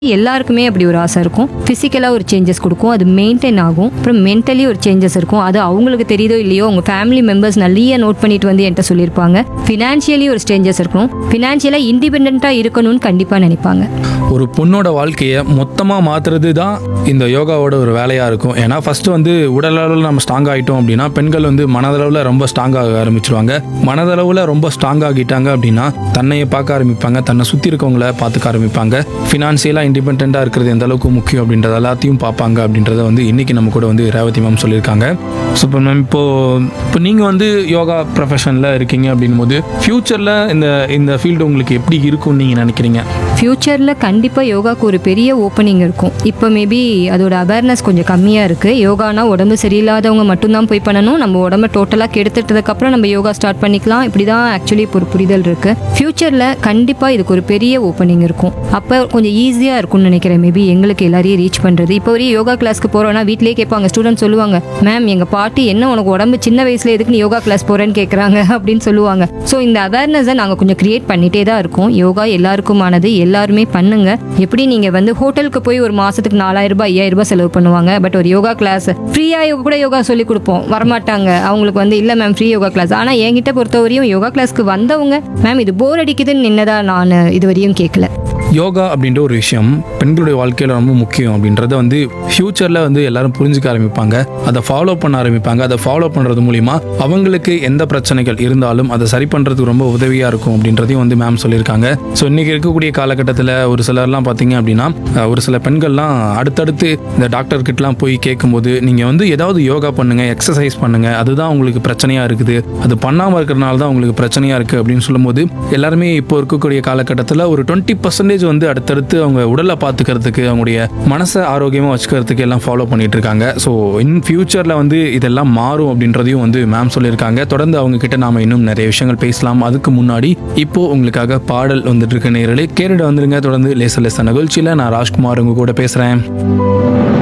எல்லாருக்குமே அப்படி ஒரு ஆசை இருக்கும் ஃபிசிக்கலாக ஒரு சேஞ்சஸ் கொடுக்கும் அது மெயின்டைன் ஆகும் அப்புறம் மென்டலி ஒரு சேஞ்சஸ் இருக்கும் அது அவங்களுக்கு தெரியுதோ இல்லையோ உங்கள் ஃபேமிலி மெம்பர்ஸ் நிறைய நோட் பண்ணிட்டு வந்து என்கிட்ட சொல்லியிருப்பாங்க ஃபினான்ஷியலி ஒரு சேஞ்சஸ் இருக்கணும் ஃபினான்ஷியலாக இண்டிபெண்ட்டாக இருக்கணும்னு கண்டிப்பாக நினைப்பாங்க ஒரு பொண்ணோட வாழ்க்கையை மொத்தமாக மாற்றுறது தான் இந்த யோகாவோட ஒரு வேலையாக இருக்கும் ஏன்னா ஃபஸ்ட்டு வந்து உடலளவில் நம்ம ஸ்ட்ராங் ஆகிட்டோம் அப்படின்னா பெண்கள் வந்து மனதளவில் ரொம்ப ஸ்ட்ராங் ஆக ஆரம்பிச்சிருவாங்க மனதளவில் ரொம்ப ஸ்ட்ராங் ஆகிட்டாங்க அப்படின்னா தன்னையை பார்க்க ஆரம்பிப்பாங்க தன்னை சுற்றி இருக்கவங்கள பார்த்துக்க ஆரம்பிப்பாங்க ஃபினான்சியலாக இண்டிபெண்ட்டாக இருக்கிறது எந்த அளவுக்கு முக்கியம் அப்படின்றத எல்லாத்தையும் பார்ப்பாங்க அப்படின்றத வந்து இன்னைக்கு நம்ம கூட வந்து ரேவதி மேம் சொல்லியிருக்காங்க சூப்பர் மேம் இப்போ இப்போ நீங்கள் வந்து யோகா ப்ரொஃபஷனில் இருக்கீங்க அப்படின்னும் போது ஃப்யூச்சரில் இந்த இந்த ஃபீல்டு உங்களுக்கு எப்படி இருக்கும்னு நீங்கள் நினைக்கிறீங்க ஃப்யூச்சரில் கண்டிப்பாக யோகாக்கு ஒரு பெரிய ஓப்பனிங் இருக்கும் இப்போ மேபி அதோட அவேர்னஸ் கொஞ்சம் கம்மியாக இருக்குது யோகானா உடம்பு சரியில்லாதவங்க மட்டும்தான் போய் பண்ணணும் நம்ம உடம்ப டோட்டலாக கெடுத்துட்டதுக்கப்புறம் நம்ம யோகா ஸ்டார்ட் பண்ணிக்கலாம் இப்படி தான் ஆக்சுவலி இப்போ ஒரு புரிதல் இருக்குது ஃப்யூச்சரில் கண்டிப்பாக இதுக்கு ஒரு பெரிய ஓப்பனிங் இருக்கும் அப்போ கொஞ்சம் ஈஸியாக இருக்கும்னு நினைக்கிறேன் மேபி எங்களுக்கு எல்லாரையும் ரீச் பண்ணுறது இப்போ வரையும் யோகா கிளாஸ்க்கு போகிறோன்னா வீட்டிலேயே கேட்பாங்க ஸ்டூடெண்ட் சொல்லுவாங்க மேம் எங்கள் பாட்டி என்ன உனக்கு உடம்பு சின்ன வயசுல எதுக்கு நீ யோகா கிளாஸ் போகிறேன்னு கேட்குறாங்க அப்படின்னு சொல்லுவாங்க ஸோ இந்த அவேர்னஸை நாங்கள் கொஞ்சம் கிரியேட் பண்ணிட்டே தான் இருக்கோம் யோகா எல்லாருக்குமானது எல்லாருமே பண்ணுங்க எப்படி நீங்க வந்து ஹோட்டலுக்கு போய் ஒரு மாசத்துக்கு நாலாயிரம் ரூபாய் ஐயாயிரம் ரூபாய் செலவு பண்ணுவாங்க பட் ஒரு யோகா கிளாஸ் ஃப்ரீயா கூட யோகா சொல்லி கொடுப்போம் வரமாட்டாங்க அவங்களுக்கு வந்து இல்ல மேம் ஃப்ரீ யோகா கிளாஸ் ஆனா என்கிட்ட பொறுத்தவரையும் யோகா கிளாஸ்க்கு வந்தவங்க மேம் இது போர் அடிக்குதுன்னு நின்னதா நான் இதுவரையும் கேட்கல யோகா அப்படின்ற ஒரு விஷயம் பெண்களுடைய வாழ்க்கையில் ரொம்ப முக்கியம் அப்படின்றத வந்து ஃப்யூச்சரில் வந்து எல்லாரும் புரிஞ்சுக்க ஆரம்பிப்பாங்க அதை ஃபாலோ பண்ண ஆரம்பிப்பாங்க அதை ஃபாலோ பண்ணுறது மூலிமா அவங்களுக்கு எந்த பிரச்சனைகள் இருந்தாலும் அதை சரி பண்ணுறதுக்கு ரொம்ப உதவியாக இருக்கும் அப்படின்றதையும் வந்து மேம் சொல்லியிருக்காங்க ஸோ இன்றைக்கி இருக்கக்கூடிய காலகட்டத்தில் ஒரு சிலர்லாம் பார்த்தீங்க அப்படின்னா அஹ், ஒரு சில பெண்கள்லாம் அடுத்தடுத்து இந்த டாக்டர் கிட்டலாம் போய் கேட்கும்போது நீங்கள் வந்து ஏதாவது யோகா பண்ணுங்கள் எக்ஸசைஸ் பண்ணுங்கள் அதுதான் உங்களுக்கு பிரச்சனையாக இருக்குது அது பண்ணாமல் இருக்கிறனால தான் உங்களுக்கு பிரச்சனையாக இருக்குது அப்படின்னு சொல்லும்போது எல்லாருமே இப்போ இருக்கக்கூடிய காலகட்டத்தில் ஒரு டுவெண்ட்டி பர்சன்டேஜ் வந்து அடுத்தடுத்து அவங்க உடலை பார்த்துக்கிறதுக்கு அவங்களுடைய மனசை ஆரோக்கியமாக வச்சுக்கிறதுக்கு எல்லாம் ஃபாலோ பண்ணிட்டு இருக்காங்க ஸோ இன் ஃபியூச்சரில் வந்து இதெல்லாம் மாறும் அப்படின்றதையும் வந்து மேம் சொல்லியிருக்காங்க தொடர்ந்து அவங்க கிட்ட நாம இன்னும் நிறைய விஷயங்கள் பேசலாம் அதுக்கு முன்னாடி இப்போ உங்களுக்காக பாடல் வந்துட்டு இருக்க நேரலே கேரட வந்துருங்க தொடர்ந்து லேச லேச நிகழ்ச்சியில் நான் ராஜ்குமார் உங்க கூட பேசுகிறேன்